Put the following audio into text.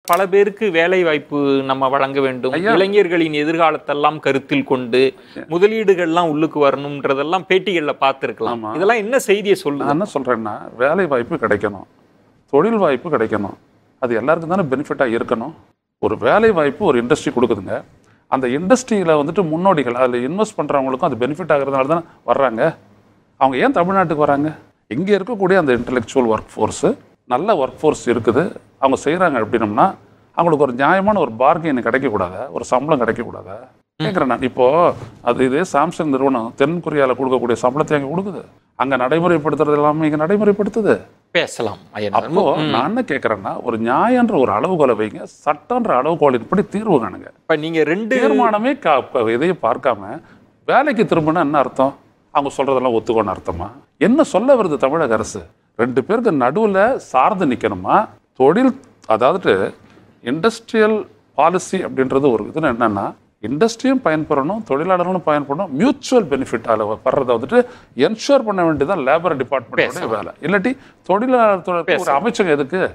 பல பேருக்கு வேலை வாய்ப்பு நம்ம வழங்க வேண்டும் இளைஞர்களின் எதிர்காலத்தெல்லாம் கருத்தில் கொண்டு முதலீடுகள்லாம் உள்ளுக்கு வரணும்ன்றதெல்லாம் பேட்டிகள்ல பார்த்திருக்கலாம் இதெல்லாம் என்ன செய்தியை சொல்லுது நான் என்ன சொல்றேன்னா வேலை வாய்ப்பு கிடைக்கணும் தொழில் வாய்ப்பு கிடைக்கணும் அது எல்லாருக்கும் தானே பெனிஃபிட்டாக இருக்கணும் ஒரு வேலை வாய்ப்பு ஒரு இண்டஸ்ட்ரி கொடுக்குதுங்க அந்த இண்டஸ்ட்ரியில் வந்துட்டு முன்னோடிகள் அதில் இன்வெஸ்ட் பண்ணுறவங்களுக்கும் அது பெனிஃபிட் ஆகிறதுனால தானே வர்றாங்க அவங்க ஏன் தமிழ்நாட்டுக்கு வராங்க இங்கே இருக்கக்கூடிய அந்த இன்டெலெக்சுவல் ஒர்க் ஃபோர்ஸு நல்ல ஒர்க் ஃபோர்ஸ் இருக்குது அவங்க செய்கிறாங்க அப்படின்னம்னா அவங்களுக்கு ஒரு நியாயமான ஒரு பார்கெயின் கிடைக்கக்கூடாதா ஒரு சம்பளம் கிடைக்கக்கூடாதா கேட்குறேன் நான் இப்போ அது இதே சாம்சங் நிறுவனம் தென் கொரியாவில் கொடுக்கக்கூடிய சம்பளத்தை அங்கே கொடுக்குது அங்கே நடைமுறைப்படுத்துறது எல்லாமே இங்கே நடைமுறைப்படுத்துது பேசலாம் ஐயனார். அப்போ நான் என்ன கேட்குறேன்னா ஒரு நியாயன்ற ஒரு அளவுகோலை வைங்க சட்டன்ற அளவுகோலின்படி தீர்வு காணுங்க இப்ப நீங்க ரெண்டு தீர்மானமே கா- க- இதையும் பார்க்காம வேலைக்கு திரும்பினா என்ன அர்த்தம் அவங்க சொல்றதெல்லாம் ஒத்துக்கோன்னு அர்த்தமா என்ன சொல்ல வருது தமிழக அரசு ரெண்டு பேருக்கு நடுவுல சார்ந்து நிக்கணுமா தொழில் அதாவது இண்டஸ்ட்ரியல் பாலிசி அப்படின்றது ஒரு இது என்னன்னா இண்டஸ்ட்ரியும் பயன்பெறணும் தொழிலாளர்களும் பயன்படணும் மியூச்சுவல் பெனிஃபிட் வர்றதை வந்துட்டு என்ஷூர் பண்ண வேண்டியதான் லேபர் டிபார்ட்மெண்ட்டோட வேலை இல்லாட்டி தொழிலாளர் துறை- ஒரு அமைச்சகம் எதுக்கு